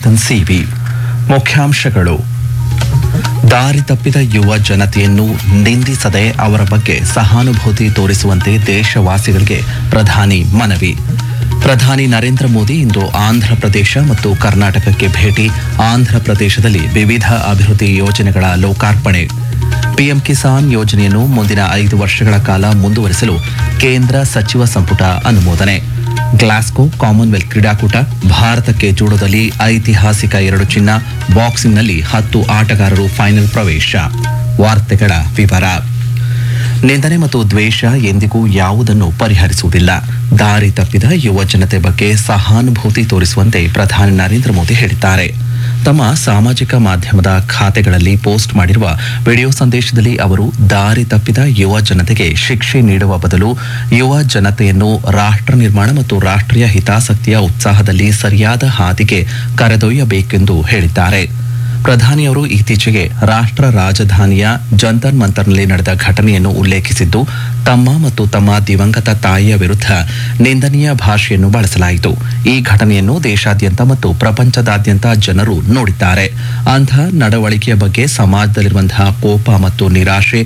Chetan C V ಮುಖ್ಯಾಂಶಗಳು ದಾರಿ ತಪ್ಪಿದ ಯುವ ಜನತೆಯನ್ನು ನಿಂದಿಸದೆ ಅವರ ಬಗ್ಗೆ ಸಹಾನುಭೂತಿ ತೋರಿಸುವಂತೆ ದೇಶವಾಸಿಗಳಿಗೆ ಪ್ರಧಾನಿ ಮನವಿ ಪ್ರಧಾನಿ ನರೇಂದ್ರ ಮೋದಿ ಇಂದು ಆಂಧ್ರ ಪ್ರದೇಶ ಮತ್ತು ಕರ್ನಾಟಕಕ್ಕೆ ಭೇಟಿ ಆಂಧ್ರ ಪ್ರದೇಶದಲ್ಲಿ ವಿವಿಧ ಅಭಿವೃದ್ಧಿ ಯೋಜನೆಗಳ ಲೋಕಾರ್ಪಣೆ ಪಿಎಂ ಕಿಸಾನ್ ಯೋಜನೆಯನ್ನು ಮುಂದಿನ ಐದು ವರ್ಷಗಳ ಕಾಲ ಮುಂದುವರಿಸಲು ಕೇಂದ್ರ ಸಚಿವ ಸಂಪುಟ ಅನುಮೋದನೆ ಗ್ಲಾಸ್ಗೋ ಕಾಮನ್ವೆಲ್ತ್ ಕ್ರೀಡಾಕೂಟ ಭಾರತಕ್ಕೆ ಜೂಡೋದಲ್ಲಿ ಐತಿಹಾಸಿಕ ಎರಡು ಚಿನ್ನ ಬಾಕ್ಸಿಂಗ್ನಲ್ಲಿ ಹತ್ತು ಆಟಗಾರರು ಫೈನಲ್ ಪ್ರವೇಶ ವಾರ್ತೆಗಳ ವಿವರ ನಿಂದನೆ ಮತ್ತು ದ್ವೇಷ ಎಂದಿಗೂ ಯಾವುದನ್ನು ಪರಿಹರಿಸುವುದಿಲ್ಲ ದಾರಿ ತಪ್ಪಿದ ಯುವ ಜನತೆ ಬಗ್ಗೆ ಸಹಾನುಭೂತಿ ತೋರಿಸುವಂತೆ ಪ್ರಧಾನಿ ನರೇಂದ್ರ ಮೋದಿ ಹೇಳಿದ್ದಾರೆ ತಮ್ಮ ಸಾಮಾಜಿಕ ಮಾಧ್ಯಮದ ಖಾತೆಗಳಲ್ಲಿ ಪೋಸ್ಟ್ ಮಾಡಿರುವ ವಿಡಿಯೋ ಸಂದೇಶದಲ್ಲಿ ಅವರು ದಾರಿ ತಪ್ಪಿದ ಯುವ ಜನತೆಗೆ ಶಿಕ್ಷೆ ನೀಡುವ ಬದಲು ಯುವ ಜನತೆಯನ್ನು ರಾಷ್ಟ್ರ ನಿರ್ಮಾಣ ಮತ್ತು ರಾಷ್ಟ್ರೀಯ ಹಿತಾಸಕ್ತಿಯ ಉತ್ಸಾಹದಲ್ಲಿ ಸರಿಯಾದ ಹಾದಿಗೆ ಕರೆದೊಯ್ಯಬೇಕೆಂದು ಹೇಳಿದ್ದಾರೆ ಪ್ರಧಾನಿಯವರು ಇತ್ತೀಚೆಗೆ ರಾಷ್ಟ್ರ ರಾಜಧಾನಿಯ ಜಂತರ್ ಮಂತರ್ನಲ್ಲಿ ನಡೆದ ಘಟನೆಯನ್ನು ಉಲ್ಲೇಖಿಸಿದ್ದು ತಮ್ಮ ಮತ್ತು ತಮ್ಮ ದಿವಂಗತ ತಾಯಿಯ ವಿರುದ್ಧ ನಿಂದನೀಯ ಭಾಷೆಯನ್ನು ಬಳಸಲಾಯಿತು ಈ ಘಟನೆಯನ್ನು ದೇಶಾದ್ಯಂತ ಮತ್ತು ಪ್ರಪಂಚದಾದ್ಯಂತ ಜನರು ನೋಡಿದ್ದಾರೆ ಅಂಥ ನಡವಳಿಕೆಯ ಬಗ್ಗೆ ಸಮಾಜದಲ್ಲಿರುವಂತಹ ಕೋಪ ಮತ್ತು ನಿರಾಶೆ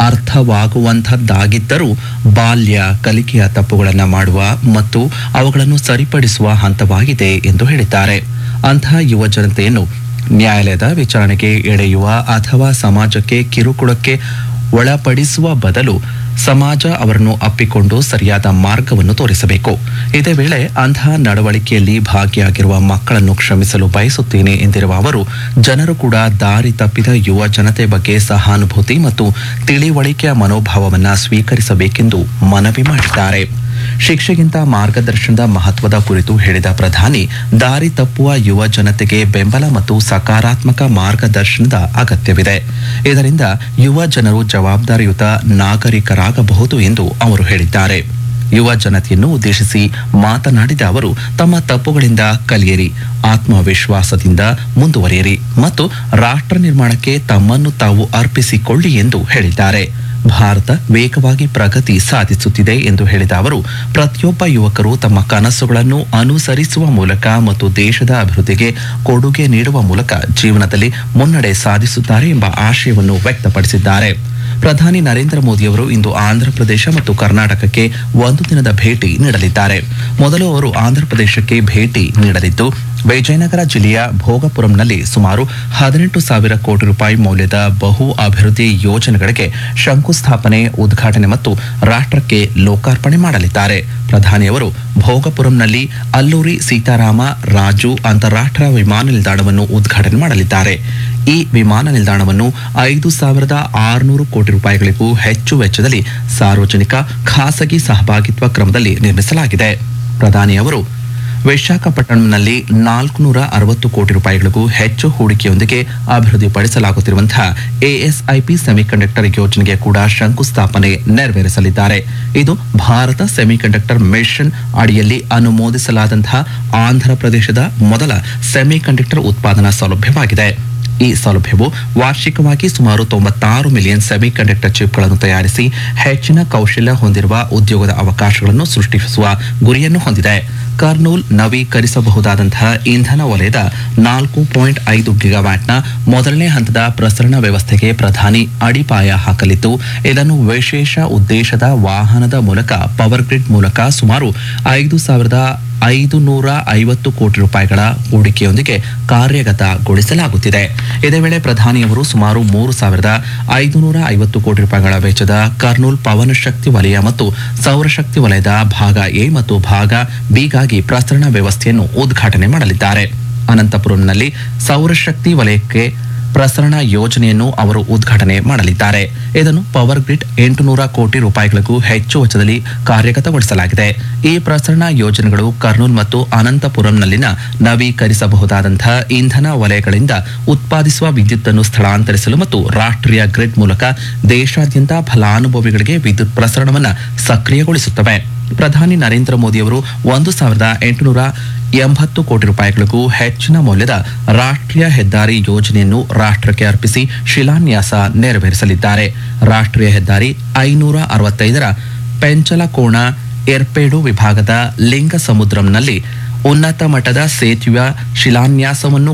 ಅರ್ಥವಾಗುವಂಥದ್ದಾಗಿದ್ದರೂ ಬಾಲ್ಯ ಕಲಿಕೆಯ ತಪ್ಪುಗಳನ್ನು ಮಾಡುವ ಮತ್ತು ಅವುಗಳನ್ನು ಸರಿಪಡಿಸುವ ಹಂತವಾಗಿದೆ ಎಂದು ಹೇಳಿದ್ದಾರೆ ಅಂತಹ ಯುವ ಜನತೆಯನ್ನು ನ್ಯಾಯಾಲಯದ ವಿಚಾರಣೆಗೆ ಎಳೆಯುವ ಅಥವಾ ಸಮಾಜಕ್ಕೆ ಕಿರುಕುಳಕ್ಕೆ ಒಳಪಡಿಸುವ ಬದಲು ಸಮಾಜ ಅವರನ್ನು ಅಪ್ಪಿಕೊಂಡು ಸರಿಯಾದ ಮಾರ್ಗವನ್ನು ತೋರಿಸಬೇಕು ಇದೇ ವೇಳೆ ಅಂತಹ ನಡವಳಿಕೆಯಲ್ಲಿ ಭಾಗಿಯಾಗಿರುವ ಮಕ್ಕಳನ್ನು ಕ್ಷಮಿಸಲು ಬಯಸುತ್ತೇನೆ ಎಂದಿರುವ ಅವರು ಜನರು ಕೂಡ ದಾರಿ ತಪ್ಪಿದ ಯುವ ಜನತೆ ಬಗ್ಗೆ ಸಹಾನುಭೂತಿ ಮತ್ತು ತಿಳಿವಳಿಕೆಯ ಮನೋಭಾವವನ್ನು ಸ್ವೀಕರಿಸಬೇಕೆಂದು ಮನವಿ ಮಾಡಿದ್ದಾರೆ ಶಿಕ್ಷೆಗಿಂತ ಮಾರ್ಗದರ್ಶನದ ಮಹತ್ವದ ಕುರಿತು ಹೇಳಿದ ಪ್ರಧಾನಿ ದಾರಿ ತಪ್ಪುವ ಯುವ ಜನತೆಗೆ ಬೆಂಬಲ ಮತ್ತು ಸಕಾರಾತ್ಮಕ ಮಾರ್ಗದರ್ಶನದ ಅಗತ್ಯವಿದೆ ಇದರಿಂದ ಯುವ ಜನರು ಜವಾಬ್ದಾರಿಯುತ ನಾಗರಿಕರಾಗಬಹುದು ಎಂದು ಅವರು ಹೇಳಿದ್ದಾರೆ ಯುವ ಜನತೆಯನ್ನು ಉದ್ದೇಶಿಸಿ ಮಾತನಾಡಿದ ಅವರು ತಮ್ಮ ತಪ್ಪುಗಳಿಂದ ಕಲಿಯಿರಿ ಆತ್ಮವಿಶ್ವಾಸದಿಂದ ಮುಂದುವರಿಯಿರಿ ಮತ್ತು ರಾಷ್ಟ್ರ ನಿರ್ಮಾಣಕ್ಕೆ ತಮ್ಮನ್ನು ತಾವು ಅರ್ಪಿಸಿಕೊಳ್ಳಿ ಎಂದು ಹೇಳಿದ್ದಾರೆ ಭಾರತ ವೇಗವಾಗಿ ಪ್ರಗತಿ ಸಾಧಿಸುತ್ತಿದೆ ಎಂದು ಹೇಳಿದ ಅವರು ಪ್ರತಿಯೊಬ್ಬ ಯುವಕರು ತಮ್ಮ ಕನಸುಗಳನ್ನು ಅನುಸರಿಸುವ ಮೂಲಕ ಮತ್ತು ದೇಶದ ಅಭಿವೃದ್ಧಿಗೆ ಕೊಡುಗೆ ನೀಡುವ ಮೂಲಕ ಜೀವನದಲ್ಲಿ ಮುನ್ನಡೆ ಸಾಧಿಸುತ್ತಾರೆ ಎಂಬ ಆಶಯವನ್ನು ವ್ಯಕ್ತಪಡಿಸಿದ್ದಾರೆ ಪ್ರಧಾನಿ ನರೇಂದ್ರ ಮೋದಿಯವರು ಇಂದು ಆಂಧ್ರಪ್ರದೇಶ ಮತ್ತು ಕರ್ನಾಟಕಕ್ಕೆ ಒಂದು ದಿನದ ಭೇಟಿ ನೀಡಲಿದ್ದಾರೆ ಮೊದಲು ಅವರು ಆಂಧ್ರಪ್ರದೇಶಕ್ಕೆ ಭೇಟಿ ನೀಡಲಿದ್ದು ವಿಜಯನಗರ ಜಿಲ್ಲೆಯ ಭೋಗಪುರಂನಲ್ಲಿ ಸುಮಾರು ಹದಿನೆಂಟು ಸಾವಿರ ಕೋಟಿ ರೂಪಾಯಿ ಮೌಲ್ಯದ ಬಹು ಅಭಿವೃದ್ಧಿ ಯೋಜನೆಗಳಿಗೆ ಶಂಕುಸ್ಥಾಪನೆ ಉದ್ಘಾಟನೆ ಮತ್ತು ರಾಷ್ಟ್ರಕ್ಕೆ ಲೋಕಾರ್ಪಣೆ ಮಾಡಲಿದ್ದಾರೆ ಪ್ರಧಾನಿಯವರು ಭೋಗಪುರಂನಲ್ಲಿ ಅಲ್ಲೂರಿ ಸೀತಾರಾಮ ರಾಜು ಅಂತಾರಾಷ್ಟ್ರೀಯ ವಿಮಾನ ನಿಲ್ದಾಣವನ್ನು ಉದ್ಘಾಟನೆ ಮಾಡಲಿದ್ದಾರೆ ಈ ವಿಮಾನ ನಿಲ್ದಾಣವನ್ನು ಐದು ಸಾವಿರದ ಆರುನೂರು ಕೋಟಿ ರೂಪಾಯಿಗಳಿಗೂ ಹೆಚ್ಚು ವೆಚ್ಚದಲ್ಲಿ ಸಾರ್ವಜನಿಕ ಖಾಸಗಿ ಸಹಭಾಗಿತ್ವ ಕ್ರಮದಲ್ಲಿ ನಿರ್ಮಿಸಲಾಗಿದೆ ಪ್ರಧಾನಿಯವರು ವಿಶಾಖಪಟ್ಟಣಂನಲ್ಲಿ ನಾಲ್ಕುನೂರ ಅರವತ್ತು ಕೋಟಿ ರೂಪಾಯಿಗಳಿಗೂ ಹೆಚ್ಚು ಹೂಡಿಕೆಯೊಂದಿಗೆ ಅಭಿವೃದ್ಧಿಪಡಿಸಲಾಗುತ್ತಿರುವಂತಹ ಎಎಸ್ಐಪಿ ಸೆಮಿಕಂಡಕ್ಟರ್ ಯೋಜನೆಗೆ ಕೂಡ ಶಂಕುಸ್ಥಾಪನೆ ನೆರವೇರಿಸಲಿದ್ದಾರೆ ಇದು ಭಾರತ ಸೆಮಿಕಂಡಕ್ಟರ್ ಮಿಷನ್ ಅಡಿಯಲ್ಲಿ ಅನುಮೋದಿಸಲಾದಂತಹ ಆಂಧ್ರ ಪ್ರದೇಶದ ಮೊದಲ ಸೆಮಿಕಂಡಕ್ಟರ್ ಉತ್ಪಾದನಾ ಸೌಲಭ್ಯವಾಗಿದೆ ಈ ಸೌಲಭ್ಯವು ವಾರ್ಷಿಕವಾಗಿ ಸುಮಾರು ತೊಂಬತ್ತಾರು ಮಿಲಿಯನ್ ಸೆಮಿಕಂಡಕ್ಟರ್ ಚಿಪ್ಗಳನ್ನು ತಯಾರಿಸಿ ಹೆಚ್ಚಿನ ಕೌಶಲ್ಯ ಹೊಂದಿರುವ ಉದ್ಯೋಗದ ಅವಕಾಶಗಳನ್ನು ಸೃಷ್ಟಿಸುವ ಗುರಿಯನ್ನು ಹೊಂದಿದೆ ಕರ್ನೂಲ್ ನವೀಕರಿಸಬಹುದಾದಂತಹ ಇಂಧನ ವಲಯದ ನಾಲ್ಕು ಪಾಯಿಂಟ್ ಐದು ಗಿಗಾವ್ಯಾಟ್ನ ಮೊದಲನೇ ಹಂತದ ಪ್ರಸರಣ ವ್ಯವಸ್ಥೆಗೆ ಪ್ರಧಾನಿ ಅಡಿಪಾಯ ಹಾಕಲಿದ್ದು ಇದನ್ನು ವಿಶೇಷ ಉದ್ದೇಶದ ವಾಹನದ ಮೂಲಕ ಪವರ್ ಗ್ರಿಡ್ ಮೂಲಕ ಸುಮಾರು ಐದು ಸಾವಿರದ ಐದು ನೂರ ಐವತ್ತು ಕೋಟಿ ರೂಪಾಯಿಗಳ ಹೂಡಿಕೆಯೊಂದಿಗೆ ಕಾರ್ಯಗತಗೊಳಿಸಲಾಗುತ್ತಿದೆ ಇದೇ ವೇಳೆ ಪ್ರಧಾನಿಯವರು ಸುಮಾರು ಮೂರು ಸಾವಿರದ ಐದುನೂರ ಐವತ್ತು ಕೋಟಿ ರೂಪಾಯಿಗಳ ವೆಚ್ಚದ ಕರ್ನೂಲ್ ಪವನ ಶಕ್ತಿ ವಲಯ ಮತ್ತು ಸೌರಶಕ್ತಿ ವಲಯದ ಭಾಗ ಎ ಮತ್ತು ಭಾಗ ಬಿಗಾಗಿ ಪ್ರಸರಣ ವ್ಯವಸ್ಥೆಯನ್ನು ಉದ್ಘಾಟನೆ ಮಾಡಲಿದ್ದಾರೆ ಅನಂತಪುರಂನಲ್ಲಿ ಸೌರಶಕ್ತಿ ವಲಯಕ್ಕೆ ಪ್ರಸರಣ ಯೋಜನೆಯನ್ನು ಅವರು ಉದ್ಘಾಟನೆ ಮಾಡಲಿದ್ದಾರೆ ಇದನ್ನು ಪವರ್ ಗ್ರಿಡ್ ಎಂಟುನೂರ ಕೋಟಿ ರೂಪಾಯಿಗಳಿಗೂ ಹೆಚ್ಚು ವೆಚ್ಚದಲ್ಲಿ ಕಾರ್ಯಗತಗೊಳಿಸಲಾಗಿದೆ ಈ ಪ್ರಸರಣ ಯೋಜನೆಗಳು ಕರ್ನೂಲ್ ಮತ್ತು ಅನಂತಪುರಂನಲ್ಲಿನ ನವೀಕರಿಸಬಹುದಾದಂತಹ ಇಂಧನ ವಲಯಗಳಿಂದ ಉತ್ಪಾದಿಸುವ ವಿದ್ಯುತ್ತನ್ನು ಸ್ಥಳಾಂತರಿಸಲು ಮತ್ತು ರಾಷ್ಟ್ರೀಯ ಗ್ರಿಡ್ ಮೂಲಕ ದೇಶಾದ್ಯಂತ ಫಲಾನುಭವಿಗಳಿಗೆ ವಿದ್ಯುತ್ ಪ್ರಸರಣವನ್ನು ಸಕ್ರಿಯಗೊಳಿಸುತ್ತವೆ ಪ್ರಧಾನಿ ನರೇಂದ್ರ ಮೋದಿಯವರು ಒಂದು ಸಾವಿರದ ಎಂಟುನೂರ ಎಂಬತ್ತು ಕೋಟಿ ರೂಪಾಯಿಗಳಿಗೂ ಹೆಚ್ಚಿನ ಮೌಲ್ಯದ ರಾಷ್ಟ್ರೀಯ ಹೆದ್ದಾರಿ ಯೋಜನೆಯನ್ನು ರಾಷ್ಟ್ರಕ್ಕೆ ಅರ್ಪಿಸಿ ಶಿಲಾನ್ಯಾಸ ನೆರವೇರಿಸಲಿದ್ದಾರೆ ರಾಷ್ಟ್ರೀಯ ಹೆದ್ದಾರಿ ಐನೂರ ಅರವತ್ತೈದರ ಪೆಂಚಲಕೋಣ ಎರ್ಪೇಡು ವಿಭಾಗದ ಲಿಂಗ ಸಮುದ್ರಂನಲ್ಲಿ ಉನ್ನತ ಮಟ್ಟದ ಸೇತುವೆಯ ಶಿಲಾನ್ಯಾಸವನ್ನು